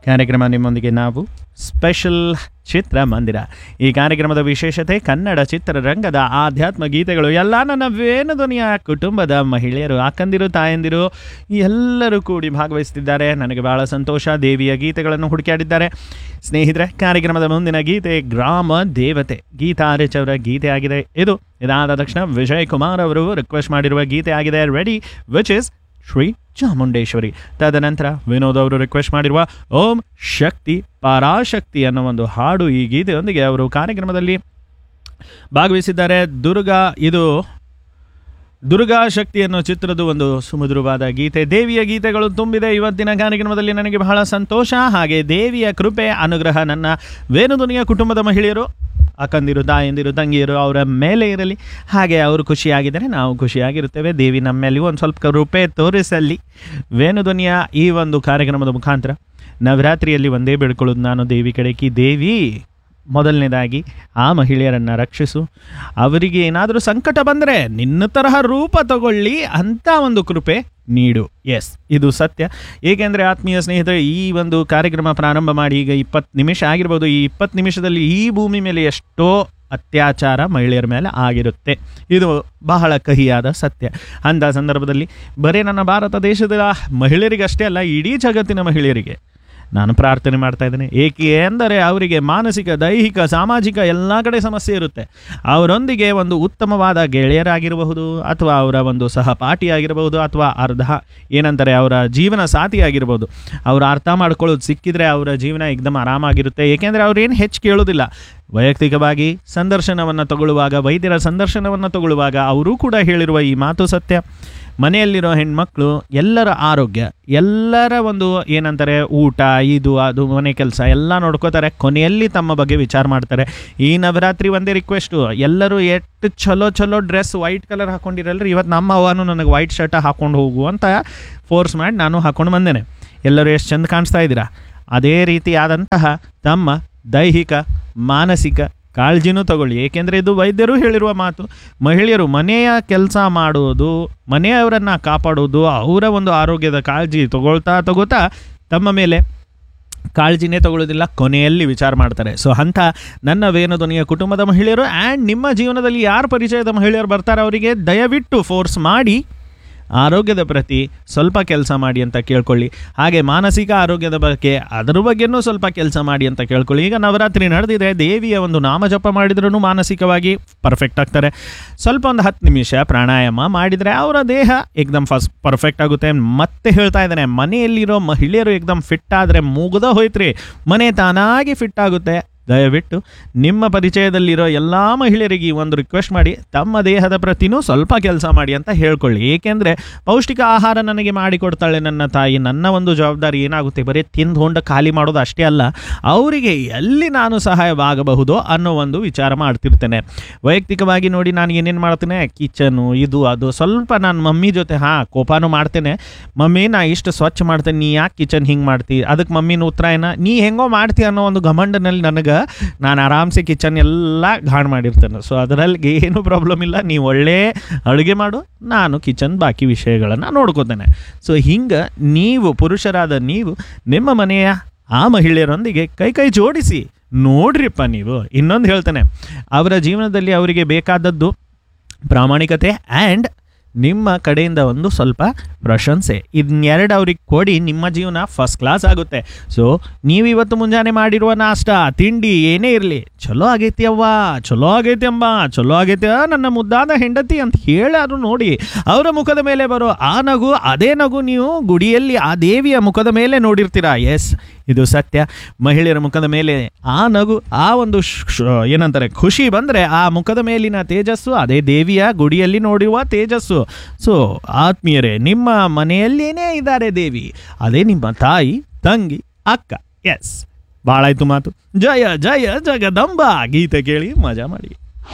ಕಾರ್ಯಕ್ರಮ ನಿಮ್ಮೊಂದಿಗೆ ನಾವು ಸ್ಪೆಷಲ್ ಚಿತ್ರಮಂದಿರ ಈ ಕಾರ್ಯಕ್ರಮದ ವಿಶೇಷತೆ ಕನ್ನಡ ಚಿತ್ರರಂಗದ ಆಧ್ಯಾತ್ಮ ಗೀತೆಗಳು ಎಲ್ಲ ನನ್ನ ವೇಣುಧ್ವನಿಯ ಕುಟುಂಬದ ಮಹಿಳೆಯರು ಅಕ್ಕಂದಿರು ತಾಯಂದಿರು ಎಲ್ಲರೂ ಕೂಡಿ ಭಾಗವಹಿಸುತ್ತಿದ್ದಾರೆ ನನಗೆ ಬಹಳ ಸಂತೋಷ ದೇವಿಯ ಗೀತೆಗಳನ್ನು ಹುಡುಕಾಡಿದ್ದಾರೆ ಸ್ನೇಹಿತರೆ ಕಾರ್ಯಕ್ರಮದ ಮುಂದಿನ ಗೀತೆ ಗ್ರಾಮ ದೇವತೆ ಗೀತಾ ಆರ್ಎಚ್ ಅವರ ಗೀತೆ ಆಗಿದೆ ಇದು ಇದಾದ ತಕ್ಷಣ ವಿಜಯ್ ಕುಮಾರ್ ಅವರು ರಿಕ್ವೆಸ್ಟ್ ಮಾಡಿರುವ ಗೀತೆ ಆಗಿದೆ ready which is Shri Chamundeshwari ತದನಂತರ ವಿನೋದ್ ಅವರು ರಿಕ್ವೆಸ್ಟ್ ಮಾಡಿರುವ ಓಂ ಶಕ್ತಿ ಪರಾಶಕ್ತಿ ಅನ್ನೋ ಒಂದು ಹಾಡು ಈ ಗೀತೆಯೊಂದಿಗೆ ಅವರು ಕಾರ್ಯಕ್ರಮದಲ್ಲಿ ಭಾಗವಹಿಸಿದ್ದಾರೆ ದುರ್ಗಾ ಇದು ದುರ್ಗಾ ಶಕ್ತಿ ಅನ್ನೋ ಚಿತ್ರದ ಒಂದು ಸುಮಧುರವಾದ ಗೀತೆ ದೇವಿಯ ಗೀತೆಗಳು ತುಂಬಿದೆ ಇವತ್ತಿನ ಕಾರ್ಯಕ್ರಮದಲ್ಲಿ ನನಗೆ ಬಹಳ ಸಂತೋಷ ಹಾಗೆ ದೇವಿಯ ಕೃಪೆ ಅನುಗ್ರಹ ನನ್ನ ವೇಣುದುನಿಯ ಕುಟುಂಬದ ಮಹಿಳೆಯರು ಅಕ್ಕಂದಿರು ತಾಯಂದಿರು ತಂಗಿಯರು ಅವರ ಮೇಲೆ ಇರಲಿ ಹಾಗೆ ಅವರು ಖುಷಿಯಾಗಿದ್ದರೆ ನಾವು ಖುಷಿಯಾಗಿರುತ್ತೇವೆ ದೇವಿ ನಮ್ಮ ಮೇಲೆ ಒಂದು ಸ್ವಲ್ಪ ಕೃಪೆ ತೋರಿಸಲಿ ವೇಣುಧ್ವನಿಯ ಈ ಒಂದು ಕಾರ್ಯಕ್ರಮದ ಮುಖಾಂತರ ನವರಾತ್ರಿಯಲ್ಲಿ ಒಂದೇ ಬೇಡ್ಕೊಳ್ಳೋದು ನಾನು ದೇವಿ ಕಡೆಕಿ ದೇವಿ ಮೊದಲನೇದಾಗಿ ಆ ಮಹಿಳೆಯರನ್ನು ರಕ್ಷಿಸು ಅವರಿಗೆ ಏನಾದರೂ ಸಂಕಟ ಬಂದರೆ ನಿನ್ನ ತರಹ ರೂಪ ತಗೊಳ್ಳಿ ಅಂತ ಒಂದು ಕೃಪೆ ನೀಡು ಎಸ್ ಇದು ಸತ್ಯ ಏಕೆಂದರೆ ಆತ್ಮೀಯ ಸ್ನೇಹಿತರೆ ಈ ಒಂದು ಕಾರ್ಯಕ್ರಮ ಪ್ರಾರಂಭ ಮಾಡಿ ಈಗ ಇಪ್ಪತ್ತು ನಿಮಿಷ ಆಗಿರ್ಬೋದು ಈ ಇಪ್ಪತ್ತು ನಿಮಿಷದಲ್ಲಿ ಈ ಭೂಮಿ ಮೇಲೆ ಎಷ್ಟೋ ಅತ್ಯಾಚಾರ ಮಹಿಳೆಯರ ಮೇಲೆ ಆಗಿರುತ್ತೆ ಇದು ಬಹಳ ಕಹಿಯಾದ ಸತ್ಯ ಅಂಥ ಸಂದರ್ಭದಲ್ಲಿ ಬರೀ ನನ್ನ ಭಾರತ ದೇಶದ ಮಹಿಳೆಯರಿಗಷ್ಟೇ ಅಲ್ಲ ಇಡೀ ಜಗತ್ತಿನ ಮಹಿಳೆಯರಿಗೆ ನಾನು ಪ್ರಾರ್ಥನೆ ಮಾಡ್ತಾ ಇದ್ದೇನೆ ಏಕೆ ಎಂದರೆ ಅವರಿಗೆ ಮಾನಸಿಕ ದೈಹಿಕ ಸಾಮಾಜಿಕ ಎಲ್ಲ ಕಡೆ ಸಮಸ್ಯೆ ಇರುತ್ತೆ ಅವರೊಂದಿಗೆ ಒಂದು ಉತ್ತಮವಾದ ಗೆಳೆಯರಾಗಿರಬಹುದು ಅಥವಾ ಅವರ ಒಂದು ಸಹಪಾಠಿ ಆಗಿರಬಹುದು ಅಥವಾ ಅರ್ಧ ಏನಂತಾರೆ ಅವರ ಜೀವನ ಸಾಥಿ ಆಗಿರ್ಬೋದು ಅವರು ಅರ್ಥ ಮಾಡ್ಕೊಳ್ಳೋದು ಸಿಕ್ಕಿದ್ರೆ ಅವರ ಜೀವನ ಏಕದಮ್ ಆರಾಮಾಗಿರುತ್ತೆ ಏಕೆಂದರೆ ಅವ್ರೇನು ಹೆಚ್ಚು ಕೇಳೋದಿಲ್ಲ ವೈಯಕ್ತಿಕವಾಗಿ ಸಂದರ್ಶನವನ್ನು ತಗೊಳ್ಳುವಾಗ ವೈದ್ಯರ ಸಂದರ್ಶನವನ್ನು ತಗೊಳ್ಳುವಾಗ ಅವರೂ ಕೂಡ ಹೇಳಿರುವ ಈ ಮಾತು ಸತ್ಯ ಮನೆಯಲ್ಲಿರೋ ಹೆಣ್ಮಕ್ಳು ಎಲ್ಲರ ಆರೋಗ್ಯ ಎಲ್ಲರ ಒಂದು ಏನಂತಾರೆ ಊಟ ಇದು ಅದು ಮನೆ ಕೆಲಸ ಎಲ್ಲ ನೋಡ್ಕೋತಾರೆ ಕೊನೆಯಲ್ಲಿ ತಮ್ಮ ಬಗ್ಗೆ ವಿಚಾರ ಮಾಡ್ತಾರೆ ಈ ನವರಾತ್ರಿ ಒಂದೇ ರಿಕ್ವೆಸ್ಟು ಎಲ್ಲರೂ ಎಷ್ಟು ಚಲೋ ಚಲೋ ಡ್ರೆಸ್ ವೈಟ್ ಕಲರ್ ಹಾಕೊಂಡಿರಲ್ರಿ ಇವತ್ತು ನಮ್ಮ ಅವನು ನನಗೆ ವೈಟ್ ಶರ್ಟ್ ಹಾಕೊಂಡು ಹೋಗು ಅಂತ ಫೋರ್ಸ್ ಮಾಡಿ ನಾನು ಹಾಕೊಂಡು ಬಂದೇನೆ ಎಲ್ಲರೂ ಎಷ್ಟು ಚಂದ ಕಾಣಿಸ್ತಾ ಇದ್ದೀರಾ ಅದೇ ರೀತಿಯಾದಂತಹ ತಮ್ಮ ದೈಹಿಕ ಮಾನಸಿಕ ಕಾಳಜಿನೂ ತಗೊಳ್ಳಿ ಏಕೆಂದರೆ ಇದು ವೈದ್ಯರು ಹೇಳಿರುವ ಮಾತು ಮಹಿಳೆಯರು ಮನೆಯ ಕೆಲಸ ಮಾಡುವುದು ಮನೆಯವರನ್ನು ಕಾಪಾಡೋದು ಅವರ ಒಂದು ಆರೋಗ್ಯದ ಕಾಳಜಿ ತಗೊಳ್ತಾ ತಗೋತಾ ತಮ್ಮ ಮೇಲೆ ಕಾಳಜಿನೇ ತಗೊಳ್ಳೋದಿಲ್ಲ ಕೊನೆಯಲ್ಲಿ ವಿಚಾರ ಮಾಡ್ತಾರೆ ಸೊ ಅಂಥ ನನ್ನ ವೇಣುಧ್ವನಿಯ ಕುಟುಂಬದ ಮಹಿಳೆಯರು ಆ್ಯಂಡ್ ನಿಮ್ಮ ಜೀವನದಲ್ಲಿ ಯಾರು ಪರಿಚಯದ ಮಹಿಳೆಯರು ಬರ್ತಾರೆ ಅವರಿಗೆ ದಯವಿಟ್ಟು ಫೋರ್ಸ್ ಮಾಡಿ ಆರೋಗ್ಯದ ಪ್ರತಿ ಸ್ವಲ್ಪ ಕೆಲಸ ಮಾಡಿ ಅಂತ ಕೇಳ್ಕೊಳ್ಳಿ ಹಾಗೆ ಮಾನಸಿಕ ಆರೋಗ್ಯದ ಬಗ್ಗೆ ಅದರ ಬಗ್ಗೆನೂ ಸ್ವಲ್ಪ ಕೆಲಸ ಮಾಡಿ ಅಂತ ಕೇಳ್ಕೊಳ್ಳಿ ಈಗ ನವರಾತ್ರಿ ನಡೆದಿದೆ ದೇವಿಯ ಒಂದು ನಾಮಜಪ ಮಾಡಿದ್ರೂ ಮಾನಸಿಕವಾಗಿ ಪರ್ಫೆಕ್ಟ್ ಆಗ್ತಾರೆ ಸ್ವಲ್ಪ ಒಂದು ಹತ್ತು ನಿಮಿಷ ಪ್ರಾಣಾಯಾಮ ಮಾಡಿದರೆ ಅವರ ದೇಹ ಏಕ್ದಮ್ ಫಸ್ಟ್ ಪರ್ಫೆಕ್ಟ್ ಆಗುತ್ತೆ ಮತ್ತೆ ಹೇಳ್ತಾ ಇದ್ದಾನೆ ಮನೆಯಲ್ಲಿರೋ ಮಹಿಳೆಯರು ಏಕ್ದಮ್ ಫಿಟ್ ಆದರೆ ಮುಗ್ದ ಹೋಯ್ತ್ರಿ ಮನೆ ತಾನಾಗಿ ಫಿಟ್ ಆಗುತ್ತೆ ದಯವಿಟ್ಟು ನಿಮ್ಮ ಪರಿಚಯದಲ್ಲಿರೋ ಎಲ್ಲ ಮಹಿಳೆಯರಿಗೆ ಈ ಒಂದು ರಿಕ್ವೆಸ್ಟ್ ಮಾಡಿ ತಮ್ಮ ದೇಹದ ಪ್ರತಿನೂ ಸ್ವಲ್ಪ ಕೆಲಸ ಮಾಡಿ ಅಂತ ಹೇಳ್ಕೊಳ್ಳಿ ಏಕೆಂದರೆ ಪೌಷ್ಟಿಕ ಆಹಾರ ನನಗೆ ಮಾಡಿಕೊಡ್ತಾಳೆ ನನ್ನ ತಾಯಿ ನನ್ನ ಒಂದು ಜವಾಬ್ದಾರಿ ಏನಾಗುತ್ತೆ ಬರೀ ತಿಂದು ಹೊಂಡ ಖಾಲಿ ಮಾಡೋದು ಅಷ್ಟೇ ಅಲ್ಲ ಅವರಿಗೆ ಎಲ್ಲಿ ನಾನು ಸಹಾಯವಾಗಬಹುದೋ ಅನ್ನೋ ಒಂದು ವಿಚಾರ ಮಾಡ್ತಿರ್ತೇನೆ ವೈಯಕ್ತಿಕವಾಗಿ ನೋಡಿ ನಾನು ಏನೇನು ಮಾಡ್ತೇನೆ ಕಿಚನು ಇದು ಅದು ಸ್ವಲ್ಪ ನಾನು ಮಮ್ಮಿ ಜೊತೆ ಹಾಂ ಕೋಪಾನು ಮಾಡ್ತೇನೆ ಮಮ್ಮಿ ನಾ ಇಷ್ಟು ಸ್ವಚ್ಛ ಮಾಡ್ತೇನೆ ನೀ ಯಾಕೆ ಕಿಚನ್ ಹಿಂಗೆ ಮಾಡ್ತಿ ಅದಕ್ಕೆ ಮಮ್ಮಿನ ಉತ್ತರ ಏನ ನೀ ಹೆಂಗೋ ಮಾಡ್ತಿ ಅನ್ನೋ ಒಂದು ಘಮಂಡನಲ್ಲಿ ನನಗೆ ನಾನು ಆರಾಮ್ಸೆ ಕಿಚನ್ ಎಲ್ಲ ಘಾಣ್ ಮಾಡಿರ್ತೇನೆ ಸೊ ಅದರಲ್ಲಿ ಏನು ಪ್ರಾಬ್ಲಮ್ ಇಲ್ಲ ನೀವು ಒಳ್ಳೆ ಅಡುಗೆ ಮಾಡು ನಾನು ಕಿಚನ್ ಬಾಕಿ ವಿಷಯಗಳನ್ನು ನೋಡ್ಕೋತೇನೆ ಸೊ ಹಿಂಗೆ ನೀವು ಪುರುಷರಾದ ನೀವು ನಿಮ್ಮ ಮನೆಯ ಆ ಮಹಿಳೆಯರೊಂದಿಗೆ ಕೈ ಕೈ ಜೋಡಿಸಿ ನೋಡ್ರಿಪ್ಪ ನೀವು ಇನ್ನೊಂದು ಹೇಳ್ತೇನೆ ಅವರ ಜೀವನದಲ್ಲಿ ಅವರಿಗೆ ಬೇಕಾದದ್ದು ಪ್ರಾಮಾಣಿಕತೆ ಆ್ಯಂಡ್ ನಿಮ್ಮ ಕಡೆಯಿಂದ ಒಂದು ಸ್ವಲ್ಪ ಪ್ರಶಂಸೆ ಇದನ್ನೆರಡು ಅವ್ರಿಗೆ ಕೊಡಿ ನಿಮ್ಮ ಜೀವನ ಫಸ್ಟ್ ಕ್ಲಾಸ್ ಆಗುತ್ತೆ ಸೊ ನೀವು ಇವತ್ತು ಮುಂಜಾನೆ ಮಾಡಿರುವ ನಾಷ್ಟ ತಿಂಡಿ ಏನೇ ಇರಲಿ ಚಲೋ ಆಗೈತಿ ಅವ್ವ ಚಲೋ ಆಗೈತಿ ಅಂಬ ಚಲೋ ಆಗೈತಿ ಆ, ನನ್ನ ಮುದ್ದಾದ ಹೆಂಡತಿ ಅಂತ ಹೇಳಾರು ನೋಡಿ ಅವರ ಮುಖದ ಮೇಲೆ ಬರೋ ಆ ನಗು ಅದೇ ನಗು ನೀವು ಗುಡಿಯಲ್ಲಿ ಆ ದೇವಿಯ ಮುಖದ ಮೇಲೆ ನೋಡಿರ್ತೀರಾ ಎಸ್ ಇದು ಸತ್ಯ ಮಹಿಳೆಯರ ಮುಖದ ಮೇಲೆ ಆ ನಗು ಆ ಒಂದು ಶ್- ಶ್- ಏನಂತಾರೆ ಖುಷಿ ಬಂದರೆ ಆ ಮುಖದ ಮೇಲಿನ ತೇಜಸ್ಸು ಅದೇ ದೇವಿಯ ಗುಡಿಯಲ್ಲಿ ನೋಡುವ ತೇಜಸ್ಸು ಸೊ ಆತ್ಮೀಯರೇ ನಿಮ್ಮ ಮನೆಯಲ್ಲೇನೇ ಇದ್ದಾರೆ ದೇವಿ ಅದೇ ನಿಮ್ಮ ತಾಯಿ ತಂಗಿ ಅಕ್ಕ ಎಸ್ ಭಾಳ ಆಯ್ತು ಮಾತು ಜಯ ಜಯ ಜಗದಂಬ ಗೀತೆ ಕೇಳಿ ಮಜಾ ಮಾಡಿ